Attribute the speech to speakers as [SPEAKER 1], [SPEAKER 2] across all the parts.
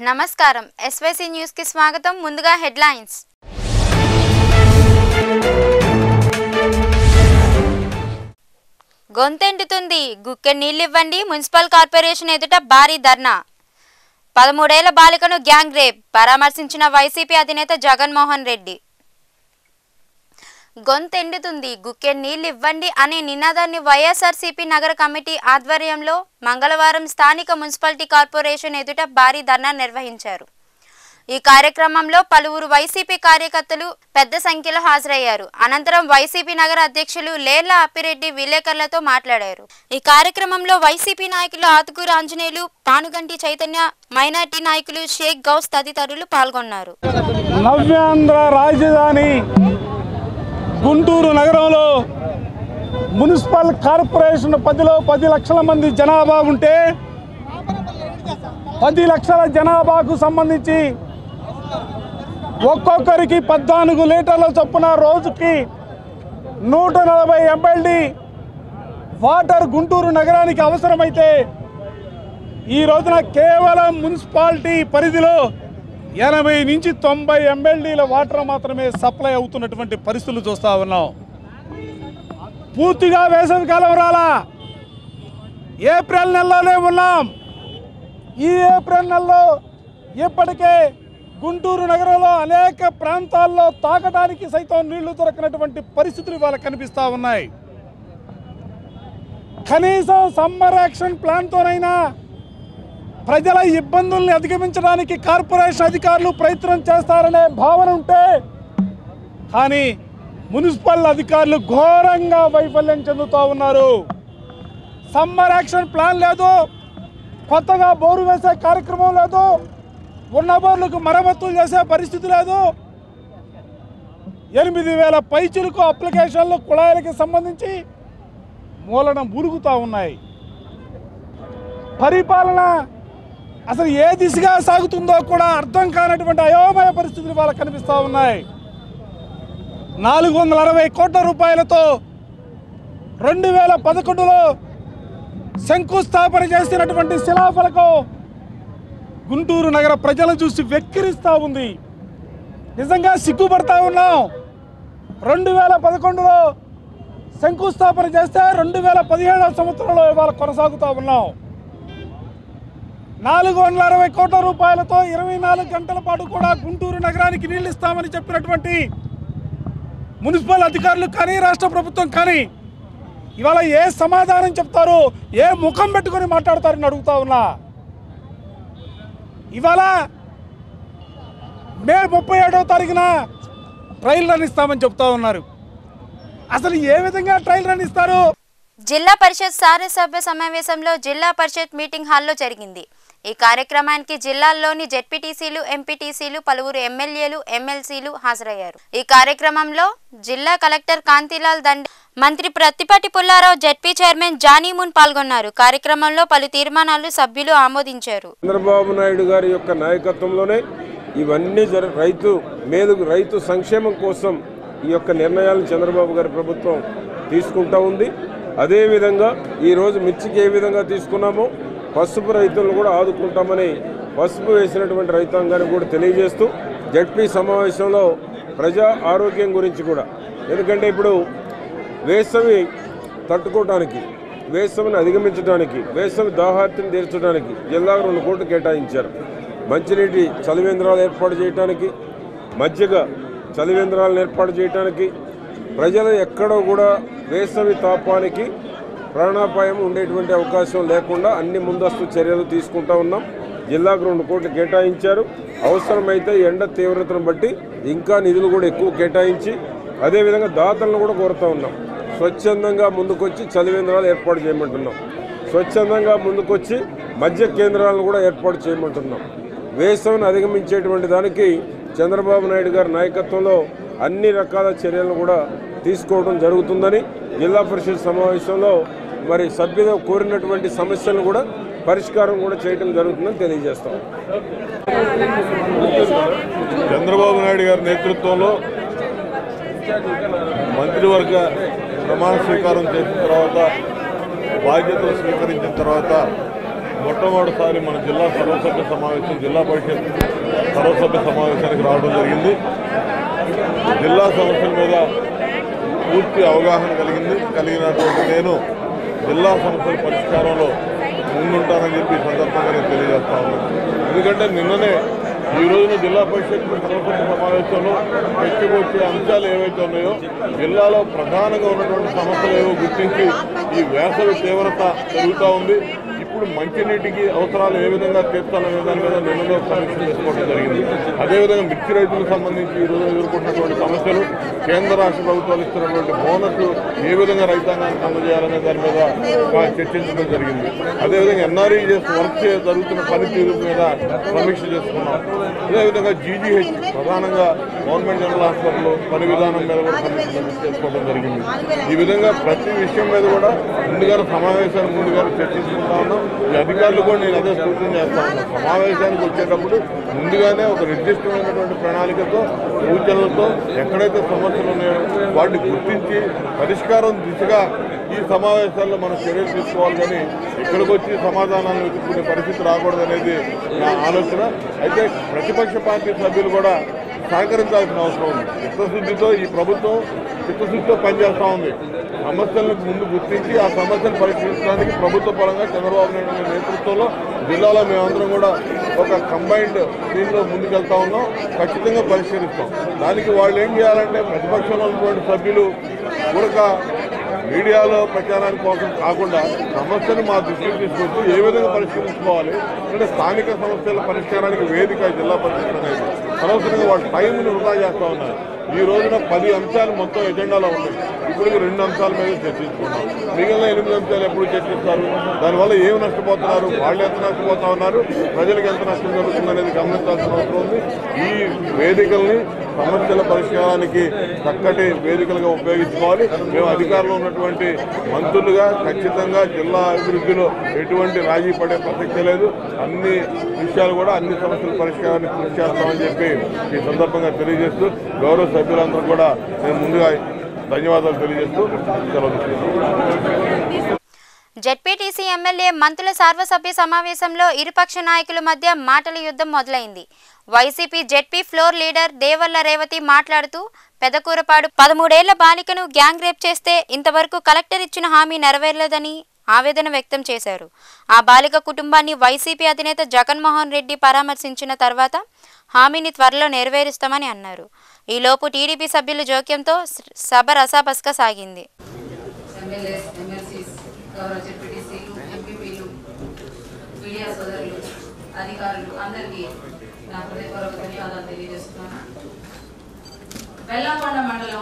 [SPEAKER 1] నమస్కారం SYC news కి స్వాగతం ముందుగా హెడ్లైన్స్ గొంతెండుతుంది గుక్కె నీళ్ళివ్వండి మున్సిపల్ కార్పొరేషన్ ఎదుట భారీ ధర్నా పదమూడేళ్ల బాలికను గ్యాంగ్ రేప్ పరామర్శించిన వైసీపీ అధినేత జగన్మోహన్ రెడ్డి గొంతెండుతుంది గుక్కె నీళ్ళివ్వండి అనే నినాదాన్ని వైఎస్ఆర్సీపీ నగర కమిటీ ఆధ్వర్యంలో మంగళవారం స్థానిక మున్సిపాలిటీ కార్పొరేషన్ ఎదుట భారీ ధర్నా నిర్వహించారు ఈ కార్యక్రమంలో పలువురు వైసీపీ కార్యకర్తలు పెద్ద సంఖ్యలో హాజరయ్యారు అనంతరం వైసీపీ నగర అధ్యక్షులు లేళ్ల అప్పిరెడ్డి విలేకరులతో మాట్లాడారు ఈ కార్యక్రమంలో వైసీపీ నాయకులు ఆతుకూరు ఆంజనేయులు పానుగంటి చైతన్య మైనార్టీ నాయకులు షేక్ గౌస్ తదితరులు పాల్గొన్నారు
[SPEAKER 2] నవ్యాంధ్ర రాజధాని గుంటూరు నగరంలో మున్సిపల్ కార్పొరేషన్ పదిలో పది లక్షల మంది జనాభా ఉంటే పది లక్షల జనాభాకు సంబంధించి ఒక్కొక్కరికి పద్నాలుగు లీటర్ల చొప్పున రోజుకి నూట నలభై ఎంఎల్డి వాటర్ గుంటూరు నగరానికి అవసరమైతే ఈ రోజున కేవలం మున్సిపాలిటీ పరిధిలో ఎనభై నుంచి తొంభై ఎంఎల్డీల వాటర్ మాత్రమే సప్లై అవుతున్నటువంటి పరిస్థితులు చూస్తూ ఉన్నాం పూర్తిగా వేసవికాలం రాలా ఏప్రిల్ నెలలోనే ఉన్నాం ఈ ఏప్రిల్ నెలలో ఇప్పటికే గుంటూరు నగరంలో అనేక ప్రాంతాల్లో తాగడానికి సైతం నీళ్లు దొరకనటువంటి పరిస్థితులు ఇవాళ కనిపిస్తూ ఉన్నాయి కనీసం సమ్మర్ యాక్షన్ ప్లాన్తోనైనా ప్రజల ఇబ్బందుల్ని అధిగమించడానికి కార్పొరేషన్ అధికారులు ప్రయత్నం చేస్తారనే భావన ఉంటే కానీ మున్సిపల్ అధికారులు ఘోరంగా వైఫల్యం చెందుతూ ఉన్నారు సమ్మర్ యాక్షన్ ప్లాన్ లేదు కొత్తగా బోరు వేసే కార్యక్రమం లేదు ఉన్న బోర్లకు మరమ్మతులు చేసే పరిస్థితి లేదు ఎనిమిది వేల పైచులకు అప్లికేషన్లు కుళాయిలకి సంబంధించి మూలన మురుగుతూ ఉన్నాయి పరిపాలన అసలు ఏ దిశగా సాగుతుందో కూడా అర్థం కానటువంటి అయోమయ పరిస్థితులు వాళ్ళ కనిపిస్తూ ఉన్నాయి నాలుగు వందల అరవై కోట్ల రూపాయలతో రెండు వేల పదకొండులో శంకుస్థాపన చేసినటువంటి శిలాఫలకం గుంటూరు నగర ప్రజలు చూసి వెక్కిరిస్తూ ఉంది నిజంగా సిగ్గుపడతా ఉన్నాం రెండు వేల పదకొండులో శంకుస్థాపన చేస్తే రెండు వేల పదిహేడవ సంవత్సరంలో ఇవాళ కొనసాగుతూ ఉన్నాం నాలుగు వందల అరవై కోట్ల రూపాయలతో ఇరవై నాలుగు గంటల పాటు కూడా గుంటూరు నగరానికి నీళ్లు ఇస్తామని చెప్పినటువంటి మున్సిపల్ అధికారులు కానీ రాష్ట్ర ప్రభుత్వం కానీ ఇవాళ ఏ సమాధానం చెప్తారు ఏ ముఖం పెట్టుకొని మాట్లాడతారని అడుగుతా ఉన్నా ఇవాళ మే ముప్పై ఏడవ తారీఖున ట్రయల్ రన్ ఇస్తామని చెప్తా ఉన్నారు అసలు ఏ విధంగా ట్రయల్ రన్ ఇస్తారు
[SPEAKER 1] జిల్లా పరిషత్ శాసనసభ్య సమావేశంలో జిల్లా పరిషత్ మీటింగ్ హాల్లో జరిగింది ఈ కార్యక్రమానికి జిల్లాల్లోని జెడ్పీటీసీలు ఎంపీటీసీలు పలువురు ఎమ్మెల్యేలు ఎమ్మెల్సీలు హాజరయ్యారు ఈ కార్యక్రమంలో జిల్లా కలెక్టర్ కాంతిలాల్ దండే మంత్రి ప్రత్తిపాటి పుల్లారావు జెడ్పీ చైర్మన్ జానీమున్ పాల్గొన్నారు కార్యక్రమంలో పలు తీర్మానాలు సభ్యులు ఆమోదించారు
[SPEAKER 3] చంద్రబాబు నాయుడు గారి యొక్క నాయకత్వంలోనే ఇవన్నీ జర రైతు మేలు రైతు సంక్షేమం కోసం ఈ యొక్క నిర్ణయాలను చంద్రబాబు గారి ప్రభుత్వం తీసుకుంటా ఉంది అదేవిధంగా ఈరోజు మిర్చికి ఏ విధంగా తీసుకున్నామో పసుపు రైతులను కూడా ఆదుకుంటామని పసుపు వేసినటువంటి రైతాంగానికి కూడా తెలియజేస్తూ జడ్పీ సమావేశంలో ప్రజా ఆరోగ్యం గురించి కూడా ఎందుకంటే ఇప్పుడు వేసవి తట్టుకోవడానికి వేసవిని అధిగమించడానికి వేసవి దాహార్తిని తీర్చడానికి జిల్లాకు రెండు కోట్లు కేటాయించారు మంచినీటి చలివేంద్రాలు ఏర్పాటు చేయడానికి మజ్జిగ చలివేంద్రాలను ఏర్పాటు చేయడానికి ప్రజలు ఎక్కడో కూడా వేసవి తాపానికి ప్రాణాపాయం ఉండేటువంటి అవకాశం లేకుండా అన్ని ముందస్తు చర్యలు తీసుకుంటా ఉన్నాం జిల్లాకు రెండు కోట్లు కేటాయించారు అవసరమైతే ఎండ తీవ్రతను బట్టి ఇంకా నిధులు కూడా ఎక్కువ కేటాయించి అదేవిధంగా దాతలను కూడా కోరుతా ఉన్నాం స్వచ్ఛందంగా ముందుకొచ్చి చలివేంద్రాలు ఏర్పాటు చేయమంటున్నాం స్వచ్ఛందంగా ముందుకొచ్చి మధ్య కేంద్రాలను కూడా ఏర్పాటు చేయమంటున్నాం వేసవిని అధిగమించేటువంటి దానికి చంద్రబాబు నాయుడు గారి నాయకత్వంలో అన్ని రకాల చర్యలను కూడా తీసుకోవడం జరుగుతుందని జిల్లా పరిషత్ సమావేశంలో మరి సభ్యులు కోరినటువంటి సమస్యలను కూడా పరిష్కారం కూడా చేయడం జరుగుతుందని తెలియజేస్తాం
[SPEAKER 4] చంద్రబాబు నాయుడు గారి నేతృత్వంలో మంత్రివర్గ ప్రమాణ స్వీకారం చేసిన తర్వాత బాధ్యతలు స్వీకరించిన తర్వాత మొట్టమొదటిసారి మన జిల్లా సర్వసభ్య సమావేశం జిల్లా పరిషత్ సర్వసభ్య సమావేశానికి రావడం జరిగింది జిల్లా సమస్యల మీద పూర్తి అవగాహన కలిగింది కలిగినటువంటి నేను జిల్లా సమస్యల పరిష్కారంలో ముందుంటానని చెప్పి ఈ సందర్భంగా నేను తెలియజేస్తా ఉన్నాను ఎందుకంటే నిన్ననే ఈ రోజున జిల్లా పరిషత్ సర్వసభ్య సమావేశంలో చర్చకొచ్చే అంశాలు ఏవైతే ఉన్నాయో జిల్లాలో ప్రధానంగా ఉన్నటువంటి సమస్యలు ఏవో గుర్తించి ఈ వేసవి తీవ్రత పెరుగుతూ ఉంది ఇప్పుడు మంచినీటికి అవసరాలు ఏ విధంగా తీర్చాలనే దాని మీద నిన్నలో సమీక్ష చేసుకోవడం జరిగింది అదేవిధంగా మిర్చి రైతులకు సంబంధించి ఈ రోజు ఎదుర్కొంటున్నటువంటి సమస్యలు కేంద్ర రాష్ట్ర ప్రభుత్వాలు ఇస్తున్నటువంటి బోనస్ ఏ విధంగా రైతాంగానికి అందజేయాలనే దాని మీద ఆ, చర్చించడం జరిగింది అదేవిధంగా ఎన్ఆర్ఈ చేసి వర్క్ చే జరుగుతున్న పనితీరు మీద సమీక్ష చేసుకున్నాం అదేవిధంగా జీజీహెచ్ ప్రధానంగా గవర్నమెంట్ జనరల్ హాస్పిటల్ పని విధానం మీద కూడా సమీక్ష సమీక్ష చేసుకోవడం జరిగింది ఈ విధంగా ప్రతి విషయం మీద కూడా ముందుగానే సమావేశాలు ముందుగానే చర్చించుకుంటా ఉన్నాం ఈ అధికారులు కూడా నేను అదే సూచన చేస్తా ఉన్నాను సమావేశానికి వచ్చేటప్పుడు ముందుగానే ఒక నిర్దిష్టమైనటువంటి ప్రణాళికతో సూచనలతో ఎక్కడైతే సమస్యలు ఉన్నాయో వాటిని గుర్తించి పరిష్కారం దిశగా ఈ సమావేశాల్లో మనం చర్యలు తీసుకోవాలి కానీ ఇక్కడికి వచ్చి సమాధానాలను వెతుక్కునే పరిస్థితి రాకూడదనేది నా ఆలోచన అయితే ప్రతిపక్ష పార్టీ సభ్యులు కూడా సహకరించాల్సిన అవసరం ఉంది చిత్తశుద్ధితో ఈ ప్రభుత్వం చిత్తశుద్ధితో పనిచేస్తూ ఉంది సమస్యలను ముందు గుర్తించి ఆ సమస్యను పరిష్కరించడానికి ప్రభుత్వ పరంగా చంద్రబాబు నాయుడు గారి నేతృత్వంలో జిల్లాలో మేమందరం కూడా ఒక కంబైన్డ్ దీనిలో ముందుకెళ్తా ఉన్నాం ఖచ్చితంగా పరిష్కరిస్తాం దానికి వాళ్ళు ఏం చేయాలంటే ప్రతిపక్షంలో ఉన్నటువంటి సభ్యులు కూడక మీడియాలో ప్రచారానికి కోసం కాకుండా సమస్యను మా దృష్టికి తీసుకొచ్చి ఏ విధంగా పరిష్కరించుకోవాలి అంటే స్థానిక సమస్యల పరిష్కారానికి వేదిక జిల్లా పరిషత్ అనేది అనవసరంగా వాళ్ళ టైంని వృధా చేస్తూ ఉన్నారు ఈ రోజున పది అంశాలు మొత్తం ఎజెండాలో ఉన్నాయి ఇప్పుడు రెండు అంశాల మీద చర్చించుకున్నాం మిగిలిన ఎనిమిది అంశాలు ఎప్పుడు చర్చిస్తారు దానివల్ల ఏమి నష్టపోతున్నారు వాళ్ళు ఎంత నష్టపోతా ఉన్నారు ప్రజలకు ఎంత నష్టం జరుగుతుంది అనేది గమనించాల్సిన అవసరం ఉంది ఈ వేదికల్ని సమస్యల పరిష్కారానికి చక్కటి వేదికలుగా ఉపయోగించుకోవాలి మేము అధికారంలో ఉన్నటువంటి మంత్రులుగా ఖచ్చితంగా జిల్లా అభివృద్ధిలో ఎటువంటి రాజీ పడే ప్రసక్తి లేదు అన్ని విషయాలు కూడా అన్ని సమస్యల పరిష్కారానికి కృషి చేస్తామని చెప్పి ఈ సందర్భంగా తెలియజేస్తూ గౌరవ సభ్యులందరూ కూడా నేను ముందుగా ధన్యవాదాలు తెలియజేస్తూ సెలవు తీసుకుంటున్నాను.
[SPEAKER 1] జెడ్పీటీసీ ఎమ్మెల్యే మంత్రుల సర్వసభ్య సమావేశంలో ఇరుపక్ష నాయకుల మధ్య మాటల యుద్ధం మొదలైంది YCP ZP floor leader Devalla Revathi మాట్లాడుతూ పెదకూరపాడు పదమూడేళ్ల బాలికను గ్యాంగ్ రేప్ చేస్తే ఇంతవరకు కలెక్టర్ ఇచ్చిన హామీ నెరవేరలేదని ఆవేదన వ్యక్తం చేశారు ఆ బాలిక కుటుంబాన్ని వైసీపీ అధినేత జగన్మోహన్ రెడ్డి పరామర్శించిన తర్వాత హామీని త్వరలో నెరవేరుస్తామని అన్నారు ఈలోపు టీడీపీ సభ్యుల జోక్యంతో సభ రసాబస్గా సాగింది
[SPEAKER 5] ఎమ్మెల్యేస్ ఎమ్మెల్సీస్ గౌరవ జెడ్పీటీసీలు ఎంపీపీలు మీడియా సోదరులు అధికారులు అందరికీ నా హృదయపూర్వక ధన్యవాదాలు తెలియజేస్తున్నాను బెల్లంకొండ మండలం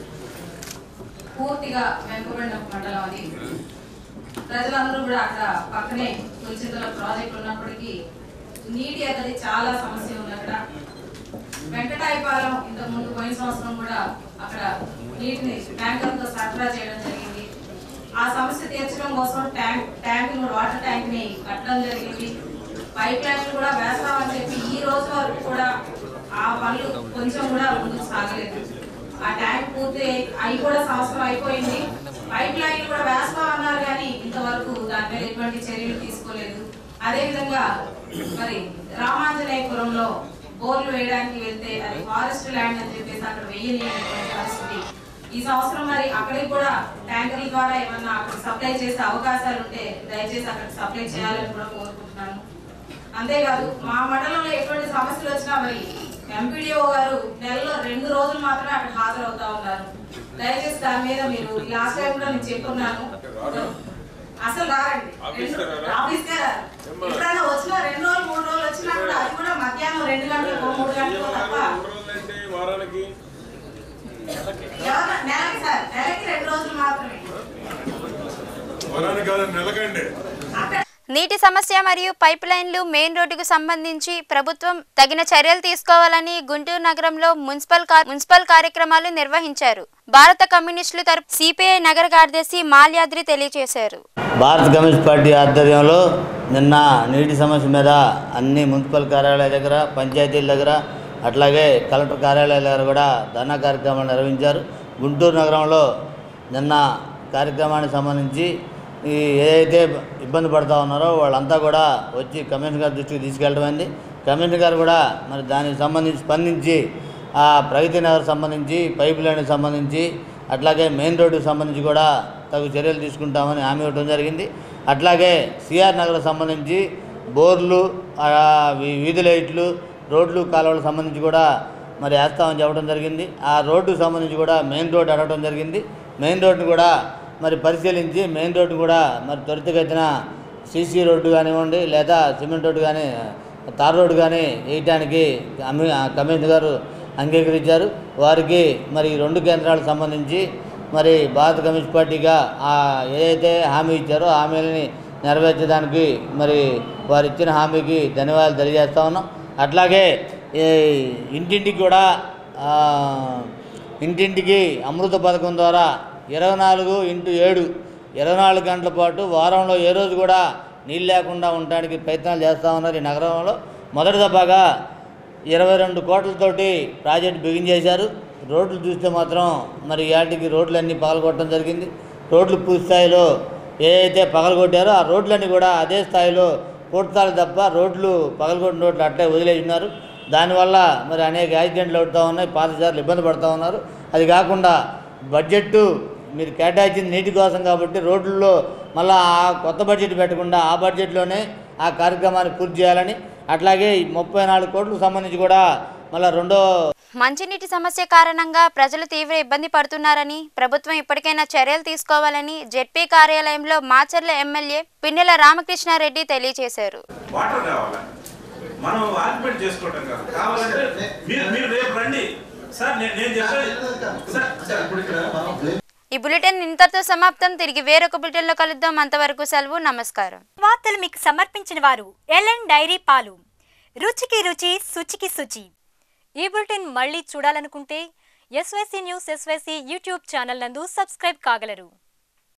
[SPEAKER 5] పూర్తిగా వెనుకబడిన మండలం అది ప్రజలందరూ కూడా అక్కడ పక్కనే తులసింతల ప్రాజెక్ట్ ఉన్నప్పటికీ నీటి అనేది చాలా సమస్య ఉంది అక్కడ వెంకటాయపాలెం ఇంతకు ముందు పోయిన సంవత్సరం కూడా అక్కడ నీటిని ట్యాంకర్తో సరఫరా చేయడం జరిగింది ఆ సమస్య తీర్చడం కోసం ట్యాంక్ ట్యాంక్ వాటర్ ట్యాంక్ ని కట్టడం జరిగింది పైప్ లైన్లు కూడా వేస్తామని చెప్పి ఈ రోజు వరకు కూడా ఆ పనులు కొంచెం కూడా ముందుకు సాగలేదు ఆ ట్యాంక్ పూర్తి అయి- అయి కూడా సంవత్సరం అయిపోయింది పైప్ లైన్ కూడా వేస్తామన్నారు కానీ ఇంతవరకు దాని మీద ఎటువంటి చర్యలు తీసుకోలేదు అదేవిధంగా మరి రామాంజనేయపురంలో బోర్లు వేయడానికి వెళ్తే అది ఫారెస్ట్ ల్యాండ్ అని చెప్పేసి అక్కడ వెయ్యని పరిస్థితి ఈ సంవత్సరం మరి అక్కడికి కూడా ట్యాంకర్ల ద్వారా ఏమన్నా అక్కడ సప్లై చేసే అవకాశాలు ఉంటే దయచేసి అక్కడ సప్లై చేయాలని కూడా కోరుకుంటున్నాను అంతేకాదు మా మండలంలో ఎటువంటి సమస్యలు వచ్చినా మరి ఎంపీడీఓ గారు నెలలో రెండు రోజులు మాత్రమే అక్కడ హాజరవుతా ఉన్నారు దయచేసి దాని మీద మీరు లాస్ట్ టైం కూడా నేను చెప్పున్నాను అసలు రారండి రెండు- ఆఫీస్కే రారు ఎప్పుడైనా వచ్చినా రెండు రోజులు మూడు రోజులు వచ్చినా కూడా అది కూడా మధ్యాహ్నం రెండు గంటలకు మూడు గంటలకు తప్ప
[SPEAKER 3] వారానికి
[SPEAKER 5] ఎవరన్నా నెలకి సార్ నెలకి రెండు రోజులు మాత్రమే
[SPEAKER 4] వరానికి కాదు నెలకండి
[SPEAKER 5] అక్కడ
[SPEAKER 1] నీటి సమస్య మరియు పైప్ లైన్లు మెయిన్ రోడ్డుకు సంబంధించి ప్రభుత్వం తగిన చర్యలు తీసుకోవాలని గుంటూరు నగరంలో మున్సిపల్ కా- మున్సిపల్ కార్యక్రమాలు నిర్వహించారు భారత కమ్యూనిస్టులు తరపు సిపిఐ నగర కార్యదర్శి మాల్యాద్రి తెలియజేశారు
[SPEAKER 6] భారత కమ్యూనిస్ట్ పార్టీ ఆధ్వర్యంలో నిన్న నీటి సమస్య మీద అన్ని మున్సిపల్ కార్యాలయాల దగ్గర పంచాయతీల దగ్గర అట్లాగే కలెక్టర్ కార్యాలయాల దగ్గర కూడా ధర్నా కార్యక్రమాలు నిర్వహించారు గుంటూరు నగరంలో నిన్న కార్యక్రమానికి సంబంధించి ఈ ఏదైతే ఇబ్బంది పడుతూ ఉన్నారో వాళ్ళంతా కూడా వచ్చి కమిషనర్ గారి దృష్టికి తీసుకెళ్ళడమైంది కమిషనర్ గారు కూడా మరి దానికి సంబంధించి స్పందించి ఆ ప్రగతి నగర్ సంబంధించి పైప్ లైన్కి సంబంధించి అట్లాగే మెయిన్ రోడ్డుకి సంబంధించి కూడా తగు చర్యలు తీసుకుంటామని హామీ ఇవ్వడం జరిగింది అట్లాగే సిఆర్ నగర్ సంబంధించి బోర్లు ఆ, వీ- వీధి లైట్లు రోడ్లు కాలువలకు సంబంధించి కూడా మరి వేస్తామని చెప్పడం జరిగింది ఆ రోడ్డుకు సంబంధించి కూడా మెయిన్ రోడ్డు అడగడం జరిగింది మెయిన్ రోడ్డును కూడా మరి పరిశీలించి మెయిన్ రోడ్డు కూడా మరి త్వరితగతిన సీసీ రోడ్డు కానివ్వండి లేదా సిమెంట్ రోడ్డు కానీ తార్ రోడ్డు కానీ వేయటానికి అమి కమిషనర్ గారు అంగీకరించారు వారికి మరి ఈ రెండు కేంద్రాలకు సంబంధించి మరి భారత కమ్యూనిస్ట్ పార్టీగా ఆ ఏదైతే హామీ ఇచ్చారో ఆ హామీలని నెరవేర్చడానికి మరి వారు ఇచ్చిన హామీకి ధన్యవాదాలు తెలియజేస్తా ఉన్నాం అట్లాగే ఈ ఇంటింటికి కూడా ఆ, ఇంటింటికి అమృత పథకం ద్వారా ఇరవై నాలుగు ఇంటూ ఏడు ఇరవై నాలుగు గంటల పాటు వారంలో ఏ రోజు కూడా నీళ్ళు లేకుండా ఉండడానికి ప్రయత్నాలు చేస్తూ ఉన్నారు ఈ నగరంలో మొదటి దఫాగా ఇరవై రెండు కోట్లతోటి ప్రాజెక్ట్ బిగించేశారు రోడ్లు చూస్తే మాత్రం మరి ఏటికి రోడ్లన్నీ పగలగొట్టడం జరిగింది రోడ్లు పూర్తి స్థాయిలో ఏ అయితే పగలగొట్టారో ఆ రోడ్లన్నీ కూడా అదే స్థాయిలో పూర్తాలు తప్ప రోడ్లు పగలగొట్టిన రోడ్లు అట్లే వదిలేసినారు దానివల్ల మరి అనేక యాక్సిడెంట్లు అవుతూ ఉన్నాయి పాదచారులు ఇబ్బంది పడుతూ ఉన్నారు అది కాకుండా బడ్జెట్ మీరు కేటాయించింది నీటి కోసం కాబట్టి రోడ్లలో మళ్ళీ ఆ కొత్త బడ్జెట్ పెట్టకుండా ఆ బడ్జెట్లోనే ఆ కార్యక్రమాన్ని పూర్తి చేయాలని అట్లాగే ఈ ముప్పై నాలుగు కోట్లకు సంబంధించి కూడా మళ్ళీ రెండో
[SPEAKER 1] మంచినీటి సమస్య కారణంగా ప్రజలు తీవ్ర ఇబ్బంది పడుతున్నారని ప్రభుత్వం ఇప్పటికైనా చర్యలు తీసుకోవాలని జెడ్పీ కార్యాలయంలో మాచర్ల ఎమ్మెల్యే పిన్నెల రామకృష్ణారెడ్డి తెలియజేశారు
[SPEAKER 7] వాటర్ కావాలా మనం ఆర్గ్యుమెంట్ చేసుకోవటం కాదు కావాలంటే మీరు మీరు రేపు రండి సార్ నేను నేను చెప్పేది సార్ సార్ ఇప్పుడు ఇక్కడ
[SPEAKER 1] ఈ బులెటిన్ ఇంతటితో సమాప్తం తిరిగి వేరొక బులెటిన్లో కలుద్దాం అంతవరకు సెలవు నమస్కారం
[SPEAKER 8] వార్తలు మీకు సమర్పించిన వారు ఎల్ఎన్ డైరీ పాలు రుచికి రుచి శుచికి శుచి ఈ బులెటిన్ మళ్ళీ చూడాలనుకుంటే SYC news SYC YouTube channel నందు సబ్స్క్రైబ్ కాగలరు